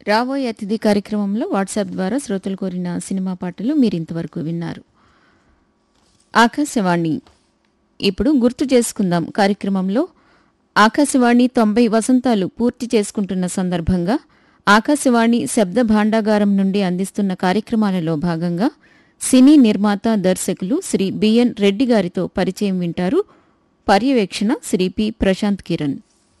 రాబోయే అతిథి కార్యక్రమంలో వాట్సాప్ ద్వారా శ్రోతలు కోరిన సినిమా పాటలు మీరు ఇంతవరకు విన్నారు ఆకాశవాణి ఇప్పుడు గుర్తు చేసుకుందాం కార్యక్రమంలో ఆకాశవాణి తొంభై వసంతాలు పూర్తి చేసుకుంటున్న సందర్భంగా ఆకాశవాణి శబ్ద భాండాగారం నుండి అందిస్తున్న కార్యక్రమాలలో భాగంగా సినీ నిర్మాత దర్శకులు శ్రీ బిఎన్ రెడ్డి గారితో పరిచయం వింటారు పర్యవేక్షణ Shri P Prashanth Kiran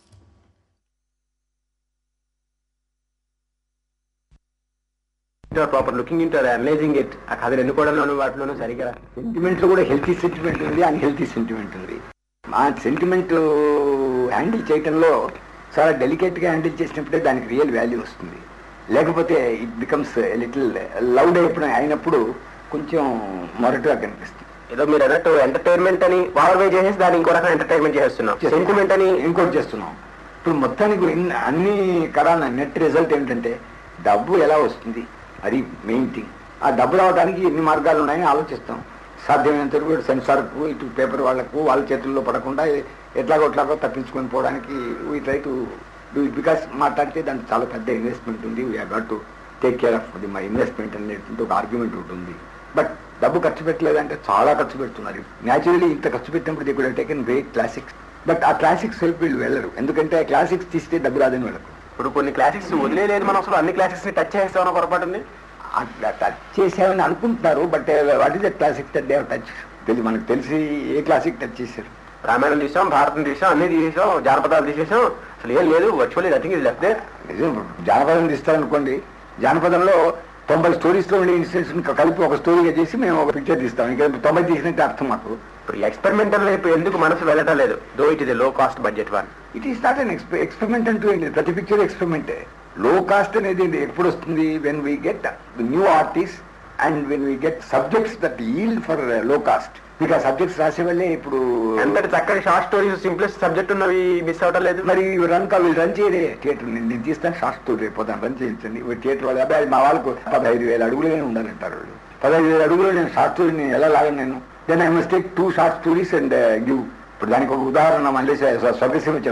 proper looking into analysing it ఆ కథలు ఎన్నుకోవడంలోనూ వాటిలోనూ సరిగా సెంటిమెంట్ లో కూడా హెల్తీ సెంటిమెంట్ ఉంది అన్హెల్తీ సెంటిమెంట్ ఉంది ఆ సెంటిమెంట్ హ్యాండిల్ చేయటంలో చాలా డెలికేట్ గా హ్యాండిల్ చేసినప్పుడే దానికి రియల్ వాల్యూ వస్తుంది లేకపోతే ఇట్ బికమ్స్ లిటిల్ లౌడ్ అయిపోయిన అయినప్పుడు కొంచెం మొరటుగా కనిపిస్తుంది ఏదో మీరు అన్నట్టు ఎంటర్టైన్మెంట్ అని పవర్ వే చేసేసి దాన్ని ఇంకో రకం ఎంటర్టైన్మెంట్ చేస్తున్నాం సెంటిమెంట్ అని ఇంకోటి చేస్తున్నాం ఇప్పుడు మొత్తానికి ఇన్- అన్ని కరాల నెట్ రిజల్ట్ ఏమిటంటే డబ్బు ఎలా వస్తుంది అది మెయిన్ థింగ్ ఆ డబ్బు రావడానికి ఎన్ని మార్గాలు ఉన్నాయని ఆలోచిస్తాం సాధ్యమైనంత వరకు సెన్సార్కు ఇటు పేపర్ వాళ్ళకు వాళ్ళ చేతుల్లో పడకుండా ఎట్లాగో ఎట్లాగో తప్పించుకొని పోవడానికి we try to do it because మాట్లాడితే దానికి చాలా పెద్ద ఇన్వెస్ట్మెంట్ ఉంది we have to take care of the my investment అనేటువంటి ఒక ఆర్గ్యుమెంట్ ఉంటుంది బట్ డబ్బు ఖర్చు పెట్టలేదంటే చాలా ఖర్చు పెడుతున్నారు న్యాచురలీ ఇంత ఖర్చు పెట్టినప్పుడు దే కూడా టేకెన్ గ్రేట్ క్లాసిక్స్ బట్ ఆ క్లాసిక్స్ వైపు వీళ్ళు వెళ్ళరు ఎందుకంటే ఆ క్లాసిక్స్ తీస్తే డబ్బు రాదని వాళ్ళకు ఇప్పుడు కొన్ని క్లాసిక్స్ వదిలేదు మనం అసలు అన్ని క్లాసిక్స్ ని టచ్ చేస్తామన్న పొరపాటు ఉంది అట్లా టచ్ చేసామని అనుకుంటున్నారు but what is the classic that they touch తెలియదు మనకు తెలిసి ఏ క్లాసిక్ టచ్ చేశారు రామాయణం తీసాం భారతం తీసాం అన్ని తీసేసాం జానపదాలు తీసేసాం అసలు ఏం లేదు వర్చువల్లీ నథింగ్ ఇది లెఫ్ట్ నిజం జానపదం తీస్తారనుకోండి జానపదంలో తొంభై స్టోరీస్ లో ఉండే ఇన్సిడెంట్స్ కలిపి ఒక స్టోరీగా చేసి మేము ఒక పిక్చర్ తీస్తాం ఇంకా తొంభై తీసినట్టు అర్థం మాకు ఇప్పుడు ఎక్స్పెరిమెంటల్ వైపు ఎందుకు మనసు వెళ్ళటం లేదు though it is low cost budget one it is not an experiment అంటూ ఏంటి ప్రతి పిక్చర్ ఎక్స్పెరిమెంటే లో కాస్ట్ అనేది ఏంటి? ఎప్పుడు వస్తుంది when we get new artist and when we get subjects that yield for low cost మీకు ఆ సబ్జెక్ట్స్ రాసే వాళ్ళే ఇప్పుడు ఎంతటి చక్కని షార్ట్ స్టోరీస్ సింప్లెస్ట్ సబ్జెక్ట్ ఉన్నవి మిస్ అవటం లేదు మరి రన్ కాల్ వీళ్ళు రన్ చేయరే థియేటర్ నేను నేను తీస్తాను షార్ట్ స్టోరీ పోతాను రన్ చేయించండి థియేటర్ వాళ్ళు అబ్బాయి మా వాళ్ళకు పదహైదు వేల అడుగులే ఉండాలంటారు వాళ్ళు పదహైదు వేల అడుగులు నేను షార్ట్ స్టోరీని ఎలా లాగను నేను then I must take two short stories and give ఇప్పుడు దానికి ఒక ఉదాహరణ మళ్ళీ స్వగసిమ